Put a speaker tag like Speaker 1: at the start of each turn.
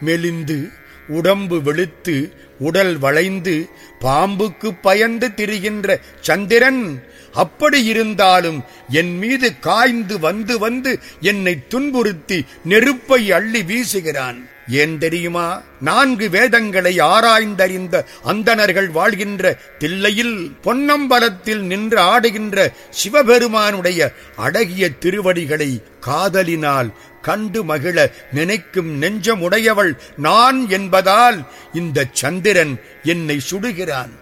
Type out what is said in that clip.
Speaker 1: மெலிந்து உடம்பு வெளுத்து உடல் வளைந்து பாம்புக்கு பயந்து திரிகின்ற சந்திரன் அப்படி இருந்தாலும் என் மீது காய்ந்து வந்து வந்து என்னை துன்புறுத்தி நெருப்பை அள்ளி வீசுகிறான் ஏன் தெரியுமா நான்கு வேதங்களை ஆராய்ந்தறிந்த அந்தணர்கள் வாழ்கின்ற தில்லையில் பொன்னம்பலத்தில் நின்று ஆடுகின்ற சிவபெருமானுடைய அழகிய திருவடிகளை காதலினால் கண்டு மகிழ நினைக்கும் நெஞ்சமுடையவள் நான் என்பதால் இந்த சந்திரன் என்னை சுடுகிறான்